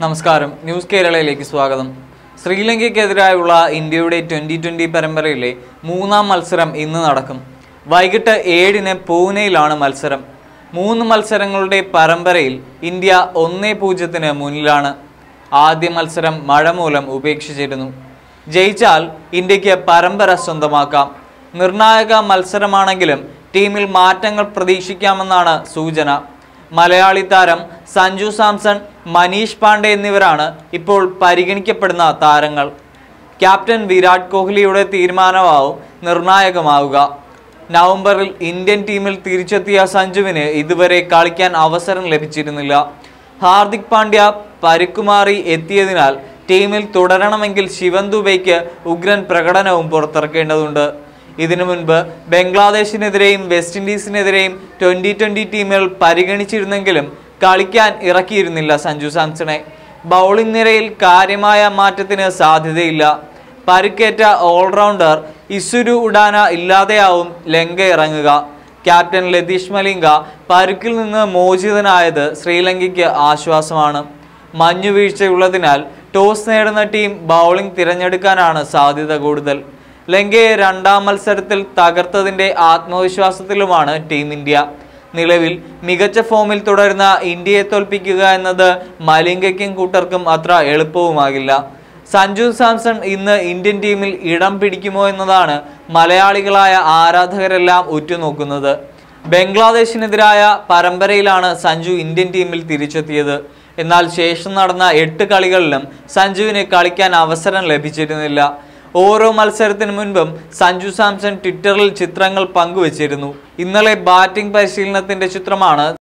നമസ്കാരം ന്യൂസ് കേരളയിലേക്ക് സ്വാഗതം ശ്രീലങ്കയ്ക്കെതിരായുള്ള ഇന്ത്യയുടെ ട്വന്റി ട്വന്റി പരമ്പരയിലെ മൂന്നാം മത്സരം ഇന്ന് നടക്കും വൈകിട്ട് ഏഴിന് പൂനെയിലാണ് മത്സരം മൂന്ന് മത്സരങ്ങളുടെ പരമ്പരയിൽ ഇന്ത്യ ഒന്നേ പൂജ്യത്തിന് മുന്നിലാണ് ആദ്യ മത്സരം മഴ മൂലം ഉപേക്ഷിച്ചിരുന്നു ജയിച്ചാൽ ഇന്ത്യക്ക് പരമ്പര സ്വന്തമാക്കാം നിർണായക മത്സരമാണെങ്കിലും ടീമിൽ മാറ്റങ്ങൾ പ്രതീക്ഷിക്കാമെന്നാണ് സൂചന മലയാളി താരം സഞ്ജു സാംസൺ മനീഷ് പാണ്ഡെ എന്നിവരാണ് ഇപ്പോൾ പരിഗണിക്കപ്പെടുന്ന താരങ്ങൾ ക്യാപ്റ്റൻ വിരാട് കോഹ്ലിയുടെ തീരുമാനമാവും നിർണായകമാവുക നവംബറിൽ ഇന്ത്യൻ ടീമിൽ തിരിച്ചെത്തിയ സഞ്ജുവിന് ഇതുവരെ കളിക്കാൻ അവസരം ലഭിച്ചിരുന്നില്ല ഹാർദിക് പാണ്ഡ്യ പരുക്കുമാറി എത്തിയതിനാൽ ടീമിൽ തുടരണമെങ്കിൽ ശിവൻ ദുബൈക്ക് ഉഗ്രൻ പ്രകടനവും പുറത്തിറക്കേണ്ടതുണ്ട് ഇതിനു മുൻപ് ബംഗ്ലാദേശിനെതിരെയും വെസ്റ്റ് ഇൻഡീസിനെതിരെയും ട്വന്റി ട്വന്റി ടീമുകൾ പരിഗണിച്ചിരുന്നെങ്കിലും കളിക്കാൻ ഇറക്കിയിരുന്നില്ല സഞ്ജു സാംസണെ ബൗളിംഗ് നിരയിൽ കാര്യമായ മാറ്റത്തിന് സാധ്യതയില്ല പരിക്കേറ്റ ഓൾറൗണ്ടർ ഇസുരു ഉഡാന ഇല്ലാതെയാവും ലങ്ക ഇറങ്ങുക ക്യാപ്റ്റൻ ലതീഷ് മലിംഗ പരുക്കിൽ നിന്ന് മോചിതനായത് ശ്രീലങ്കയ്ക്ക് ആശ്വാസമാണ് മഞ്ഞുവീഴ്ചയുള്ളതിനാൽ ടോസ് നേടുന്ന ടീം ബൗളിംഗ് തിരഞ്ഞെടുക്കാനാണ് സാധ്യത കൂടുതൽ ലങ്കയെ രണ്ടാം മത്സരത്തിൽ തകർത്തതിന്റെ ആത്മവിശ്വാസത്തിലുമാണ് ടീം ഇന്ത്യ നിലവിൽ മികച്ച ഫോമിൽ തുടരുന്ന ഇന്ത്യയെ തോൽപ്പിക്കുക എന്നത് മലിംഗയ്ക്കും കൂട്ടർക്കും അത്ര എളുപ്പവുമാകില്ല സഞ്ജു സാംസൺ ഇന്ന് ഇന്ത്യൻ ടീമിൽ ഇടം പിടിക്കുമോ എന്നതാണ് മലയാളികളായ ആരാധകരെല്ലാം ഉറ്റുനോക്കുന്നത് ബംഗ്ലാദേശിനെതിരായ പരമ്പരയിലാണ് സഞ്ജു ഇന്ത്യൻ ടീമിൽ തിരിച്ചെത്തിയത് എന്നാൽ ശേഷം നടന്ന എട്ട് കളികളിലും സഞ്ജുവിന് കളിക്കാൻ അവസരം ലഭിച്ചിരുന്നില്ല ഓരോ മത്സരത്തിന് മുൻപും സഞ്ജു സാംസൺ ട്വിറ്ററിൽ ചിത്രങ്ങൾ പങ്കുവച്ചിരുന്നു ഇന്നലെ ബാറ്റിംഗ് പരിശീലനത്തിന്റെ ചിത്രമാണ്